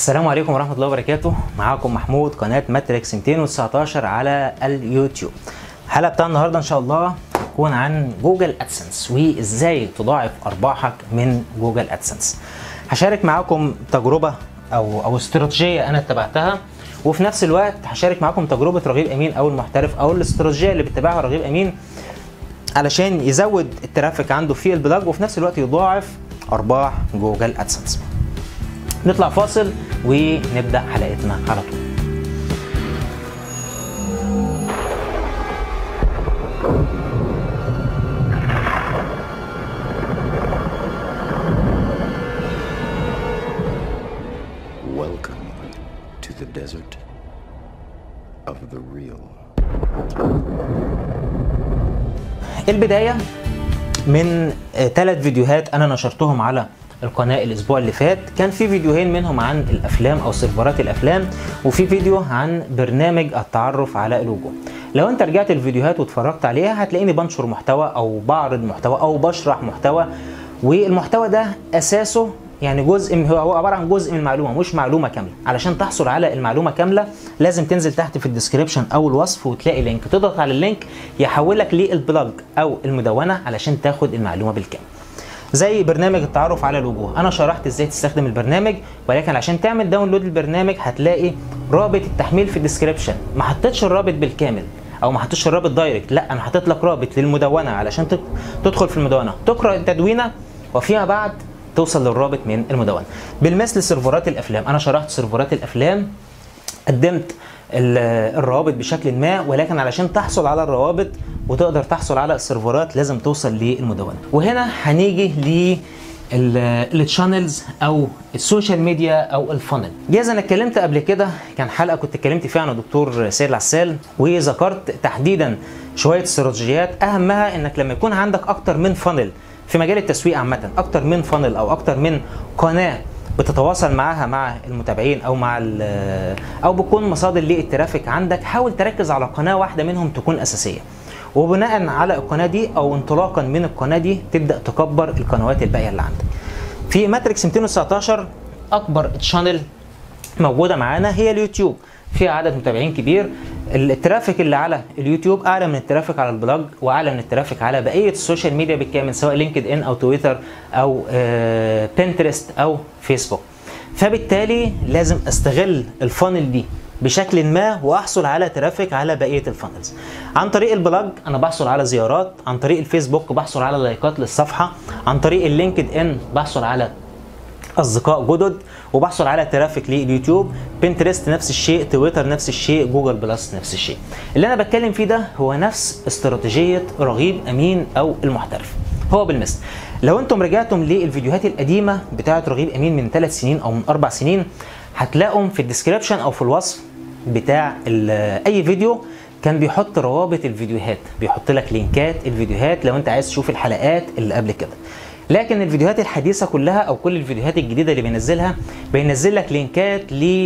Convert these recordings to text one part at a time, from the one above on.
السلام عليكم ورحمة الله وبركاته معاكم محمود قناة ماتريكس 219 على اليوتيوب الحلقة بتاع النهاردة إن شاء الله هتكون عن جوجل أدسنس وإزاي تضاعف أرباحك من جوجل أدسنس هشارك معاكم تجربة أو أو استراتيجية أنا اتبعتها وفي نفس الوقت هشارك معاكم تجربة رغيب أمين أو المحترف أو الاستراتيجية اللي بيتبعها رغيب أمين علشان يزود الترافيك عنده في البلوج وفي نفس الوقت يضاعف أرباح جوجل أدسنس نطلع فاصل ونبدا حلقتنا على طول Welcome to the desert of the real. البدايه من ثلاث فيديوهات انا نشرتهم على القناه الاسبوع اللي فات كان في فيديوهين منهم عن الافلام او سيرفرات الافلام وفي فيديو عن برنامج التعرف على الوجوه لو انت رجعت الفيديوهات واتفرجت عليها هتلاقيني بنشر محتوى او بعرض محتوى او بشرح محتوى والمحتوى ده اساسه يعني جزء من هو عباره عن جزء من المعلومه مش معلومه كامله علشان تحصل على المعلومه كامله لازم تنزل تحت في الديسكريبشن او الوصف وتلاقي لينك تضغط على اللينك يحولك للبلوج او المدونه علشان تاخد المعلومه بالكامل زي برنامج التعرف على الوجوه انا شرحت ازاي تستخدم البرنامج ولكن عشان تعمل داونلود البرنامج هتلاقي رابط التحميل في الديسكريبشن ما حطيتش الرابط بالكامل او ما حطيتش الرابط دايركت لا انا حطيت لك رابط للمدونه علشان تدخل في المدونه تقرا التدوينه وفيما بعد توصل للرابط من المدونه بالمثل سيرفرات الافلام انا شرحت سيرفرات الافلام قدمت الروابط بشكل ما ولكن علشان تحصل على الروابط وتقدر تحصل على السيرفرات لازم توصل للمدونه وهنا هنيجي ل التشانلز او السوشيال ميديا او الفانل جايز انا اتكلمت قبل كده كان حلقه كنت اتكلمت فيها عن دكتور سيد العسال وذكرت تحديدا شويه استراتيجيات اهمها انك لما يكون عندك اكتر من فانل في مجال التسويق عامه اكتر من فانل او اكتر من قناه بتتواصل معاها مع المتابعين او مع او بتكون مصادر للترافيك عندك حاول تركز على قناه واحده منهم تكون اساسيه وبناء على القناه دي او انطلاقا من القناه دي تبدا تكبر القنوات الباقيه اللي عندك في ماتريكس 219 اكبر تشانل موجوده معانا هي اليوتيوب فيها عدد متابعين كبير الترافيك اللي على اليوتيوب اعلى من الترافيك على البلوج واعلى من الترافيك على بقيه السوشيال ميديا بالكامل سواء لينكد ان او تويتر او بنترست او فيسبوك فبالتالي لازم استغل الفانل دي بشكل ما واحصل على ترافيك على بقيه الفانلز عن طريق البلوج انا بحصل على زيارات عن طريق الفيسبوك بحصل على لايكات للصفحه عن طريق اللينكد ان بحصل على اصدقاء جدد وبحصل على ترافيك لليوتيوب بنترست نفس الشيء تويتر نفس الشيء جوجل بلس نفس الشيء اللي انا بتكلم فيه ده هو نفس استراتيجيه رغيب امين او المحترف هو بالمثل لو انتم رجعتم للفيديوهات القديمه بتاعه رغيب امين من ثلاث سنين او من اربع سنين هتلاقوا في الديسكريبشن او في الوصف بتاع اي فيديو كان بيحط روابط الفيديوهات بيحط لك لينكات الفيديوهات لو انت عايز تشوف الحلقات اللي قبل كده لكن الفيديوهات الحديثه كلها او كل الفيديوهات الجديده اللي بينزلها بينزل لك لينكات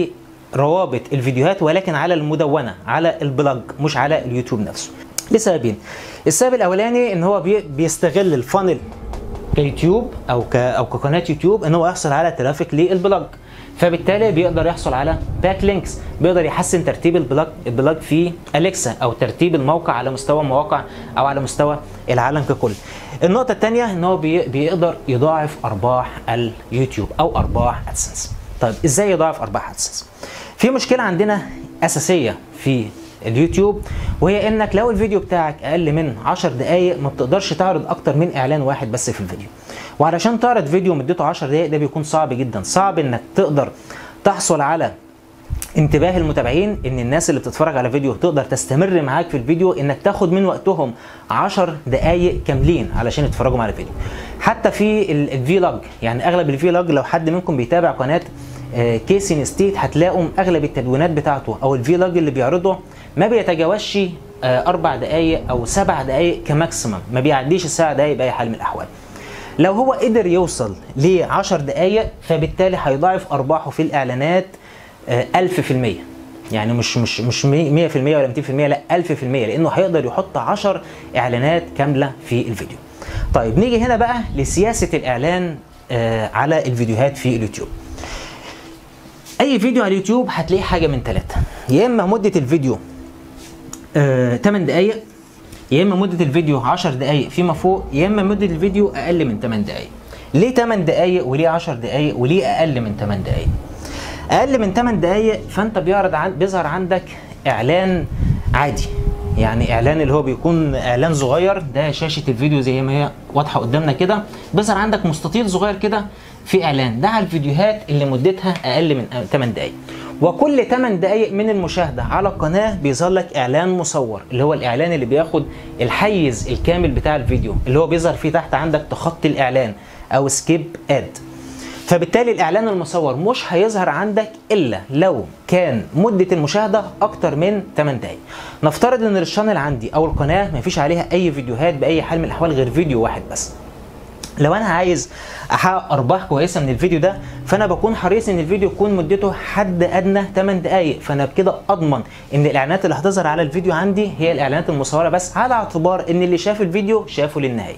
لروابط الفيديوهات ولكن على المدونه على البلوج مش على اليوتيوب نفسه لسببين السبب الاولاني ان هو بيستغل الفانل كيوتيوب او ك او كقناه يوتيوب ان هو يحصل على ترافيك للبلوج فبالتالي بيقدر يحصل على باك لينكس بيقدر يحسن ترتيب البلوج البلوج في اليكسا او ترتيب الموقع على مستوى المواقع او على مستوى العالم ككل النقطه الثانيه ان هو بيقدر يضاعف ارباح اليوتيوب او ارباح ادسنس طيب ازاي يضاعف ارباح ادسنس في مشكله عندنا اساسيه في اليوتيوب وهي انك لو الفيديو بتاعك اقل من 10 دقائق ما بتقدرش تعرض اكتر من اعلان واحد بس في الفيديو وعلشان تعرض فيديو مدته 10 دقائق ده بيكون صعب جدا صعب انك تقدر تحصل على انتباه المتابعين ان الناس اللي بتتفرج على فيديو تقدر تستمر معاك في الفيديو انك تاخد من وقتهم 10 دقائق كاملين علشان يتفرجوا على الفيديو حتى في الفيلوج يعني اغلب الفيلوج لو حد منكم بيتابع قناه كيسي ستيت هتلاقوا اغلب التدوينات بتاعته او الفيلوج اللي بيعرضه ما بيتجاوزش اربع دقائق او سبع دقائق كماكسيمم ما بيعديش السبع دقائق باي حال من الاحوال لو هو قدر يوصل ل 10 دقائق فبالتالي هيضاعف ارباحه في الاعلانات 1000% يعني مش مش مش 100% ولا 200% لا 1000% لانه هيقدر يحط 10 اعلانات كامله في الفيديو. طيب نيجي هنا بقى لسياسه الاعلان آه على الفيديوهات في اليوتيوب. اي فيديو على اليوتيوب هتلاقيه حاجه من ثلاثه يا اما مده الفيديو آه 8 دقائق يا اما مده الفيديو 10 دقائق فيما فوق يا اما مده الفيديو اقل من 8 دقائق ليه 8 دقائق وليه 10 دقائق وليه اقل من 8 دقائق اقل من 8 دقائق فانت بيعرض عن بيظهر عندك اعلان عادي يعني اعلان اللي هو بيكون اعلان صغير ده شاشه الفيديو زي ما هي واضحه قدامنا كده بيظهر عندك مستطيل صغير كده في اعلان ده على الفيديوهات اللي مدتها اقل من 8 دقائق وكل 8 دقائق من المشاهده على القناه بيظهر لك اعلان مصور اللي هو الاعلان اللي بياخد الحيز الكامل بتاع الفيديو اللي هو بيظهر فيه تحت عندك تخطي الاعلان او سكيب اد فبالتالي الاعلان المصور مش هيظهر عندك الا لو كان مده المشاهده اكتر من 8 دقائق نفترض ان الشانل عندي او القناه ما فيش عليها اي فيديوهات باي حال من الاحوال غير فيديو واحد بس لو انا عايز احقق ارباح كويسه من الفيديو ده فانا بكون حريص ان الفيديو يكون مدته حد ادنى 8 دقائق فانا بكده اضمن ان الاعلانات اللي هتظهر على الفيديو عندي هي الاعلانات المصوره بس على اعتبار ان اللي شاف الفيديو شافه للنهايه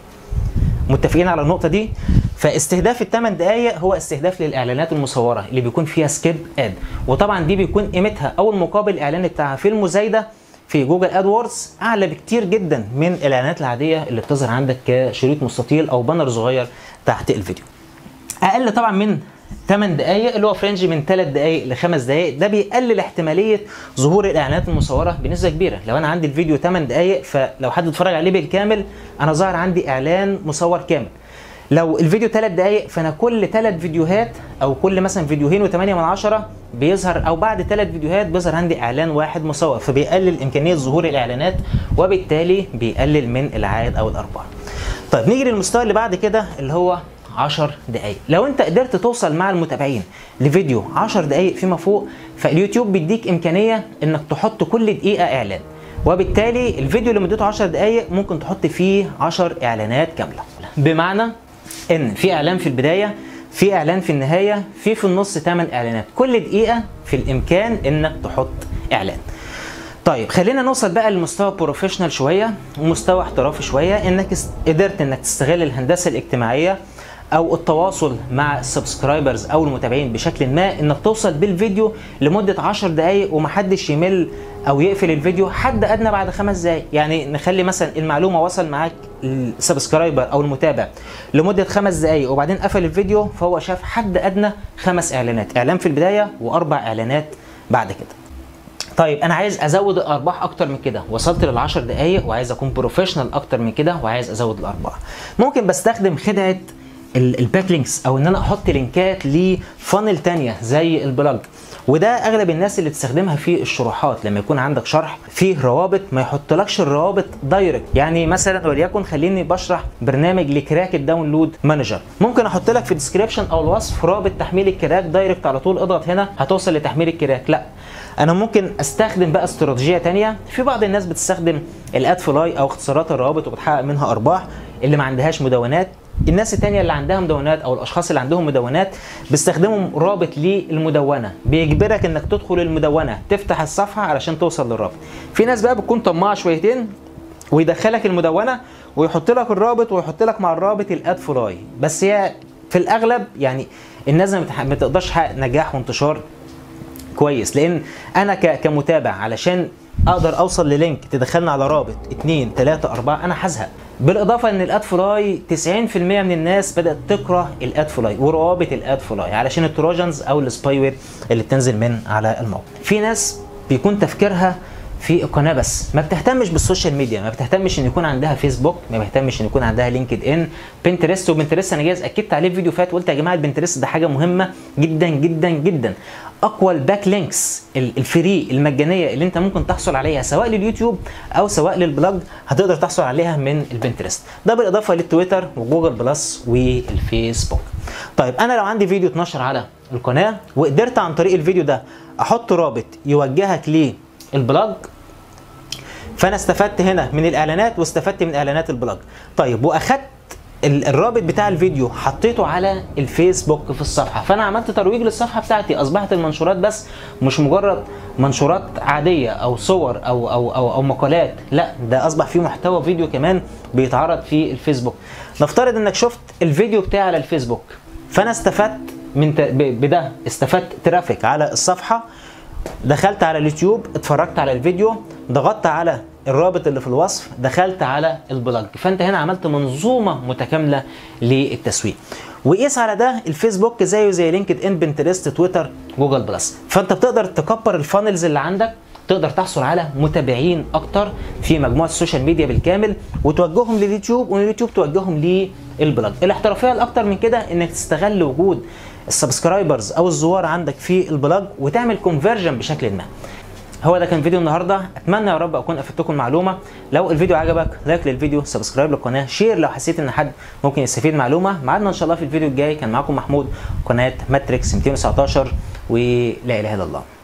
متفقين على النقطه دي فاستهداف الثمان دقائق هو استهداف للاعلانات المصوره اللي بيكون فيها سكيب اد وطبعا دي بيكون قيمتها او المقابل الاعلاني بتاعها في المزايده في جوجل ادوردز اعلى بكتير جدا من الاعلانات العاديه اللي بتظهر عندك كشريط مستطيل او بانر صغير تحت الفيديو اقل طبعا من 8 دقائق اللي هو فرنج من 3 دقائق ل 5 دقائق ده بيقلل احتماليه ظهور الاعلانات المصوره بنسبه كبيره لو انا عندي الفيديو 8 دقائق فلو حد اتفرج عليه بالكامل انا ظاهر عندي اعلان مصور كامل لو الفيديو 3 دقائق فانا كل 3 فيديوهات او كل مثلا فيديوهين و8 من عشرة بيظهر او بعد 3 فيديوهات بيظهر عندي اعلان واحد مصور فبيقلل امكانيه ظهور الاعلانات وبالتالي بيقلل من العائد او الارباح طيب نيجي للمستوى اللي بعد كده اللي هو 10 دقائق لو انت قدرت توصل مع المتابعين لفيديو 10 دقائق فيما فوق فاليوتيوب بيديك امكانيه انك تحط كل دقيقه اعلان وبالتالي الفيديو اللي مدته 10 دقائق ممكن تحط فيه 10 اعلانات كامله بمعنى ان في اعلان في البدايه في اعلان في النهايه في في النص 8 اعلانات كل دقيقه في الامكان انك تحط اعلان طيب خلينا نوصل بقى لمستوى بروفيشنال شويه ومستوى احترافي شويه انك قدرت انك تستغل الهندسه الاجتماعيه او التواصل مع السبسكرايبرز او المتابعين بشكل ما انك توصل بالفيديو لمده 10 دقائق ومحدش يمل او يقفل الفيديو حد ادنى بعد خمس دقائق يعني نخلي مثلا المعلومه وصل معاك السبسكرايبر او المتابع لمده خمس دقائق وبعدين قفل الفيديو فهو شاف حد ادنى خمس اعلانات اعلان في البدايه واربع اعلانات بعد كده طيب انا عايز ازود الارباح اكتر من كده وصلت لل 10 دقائق وعايز اكون بروفيشنال اكتر من كده وعايز ازود الارباح ممكن بستخدم خدعه الباك لينكس او ان انا احط لينكات لفانل تانية زي البلاج وده اغلب الناس اللي بتستخدمها في الشروحات لما يكون عندك شرح فيه روابط ما يحطلكش الروابط دايركت يعني مثلا وليكن خليني بشرح برنامج لكراك الداونلود مانجر ممكن احط لك في الديسكربشن او الوصف رابط تحميل الكراك دايركت على طول اضغط هنا هتوصل لتحميل الكراك لا انا ممكن استخدم بقى استراتيجيه تانية في بعض الناس بتستخدم الاد فلاي او اختصارات الروابط وبتحقق منها ارباح اللي ما عندهاش مدونات الناس التانية اللي عندها مدونات او الاشخاص اللي عندهم مدونات بيستخدموا رابط للمدونه بيجبرك انك تدخل المدونه تفتح الصفحه علشان توصل للرابط في ناس بقى بتكون طماعه شويتين ويدخلك المدونه ويحط لك الرابط ويحط لك مع الرابط الاد فلاي بس هي في الاغلب يعني الناس ما تقدرش تحقق نجاح وانتشار كويس لان انا كمتابع علشان اقدر اوصل للينك تدخلنا على رابط 2 3 4 انا هزهق بالاضافه ان الاد فلاي 90% من الناس بدات تكره الاد فلاي وروابط الاد فلاي علشان التروجنز او السباي وير اللي بتنزل من على الموقع في ناس بيكون تفكيرها في القناه بس ما بتهتمش بالسوشيال ميديا ما بتهتمش ان يكون عندها فيسبوك ما بتهتمش ان يكون عندها لينكد ان بنترست وبنترست انا جايز اكدت عليه في فيديو فات وقلت يا جماعه البنترست ده حاجه مهمه جدا جدا جدا اقوى الباك لينكس الفري المجانيه اللي انت ممكن تحصل عليها سواء لليوتيوب او سواء للبلوج هتقدر تحصل عليها من البنترست ده بالاضافه للتويتر وجوجل بلس والفيسبوك طيب انا لو عندي فيديو اتنشر على القناه وقدرت عن طريق الفيديو ده احط رابط يوجهك للبلوج فانا استفدت هنا من الاعلانات واستفدت من اعلانات البلوج طيب واخدت الرابط بتاع الفيديو حطيته على الفيسبوك في الصفحه فانا عملت ترويج للصفحه بتاعتي اصبحت المنشورات بس مش مجرد منشورات عاديه او صور او او او, أو مقالات لا ده اصبح فيه محتوى فيديو كمان بيتعرض في الفيسبوك نفترض انك شفت الفيديو بتاعي على الفيسبوك فانا استفدت من ت- ب- بده استفدت ترافيك على الصفحه دخلت على اليوتيوب اتفرجت على الفيديو ضغطت على الرابط اللي في الوصف دخلت على البلوج فانت هنا عملت منظومه متكامله للتسويق وقيس على ده الفيسبوك زيه زي لينكد ان بنترست تويتر جوجل بلس فانت بتقدر تكبر الفانلز اللي عندك تقدر تحصل على متابعين اكتر في مجموعه السوشيال ميديا بالكامل وتوجههم لليوتيوب ومن اليوتيوب توجههم للبلوج الاحترافيه الاكتر من كده انك تستغل وجود السبسكرايبرز او الزوار عندك في البلوج وتعمل كونفرجن بشكل ما هو ده كان فيديو النهارده اتمنى يا رب اكون افدتكم معلومه لو الفيديو عجبك لايك للفيديو سبسكرايب للقناه شير لو حسيت ان حد ممكن يستفيد معلومه معادنا ان شاء الله في الفيديو الجاي كان معاكم محمود قناه ماتريكس 219 ولا اله الا الله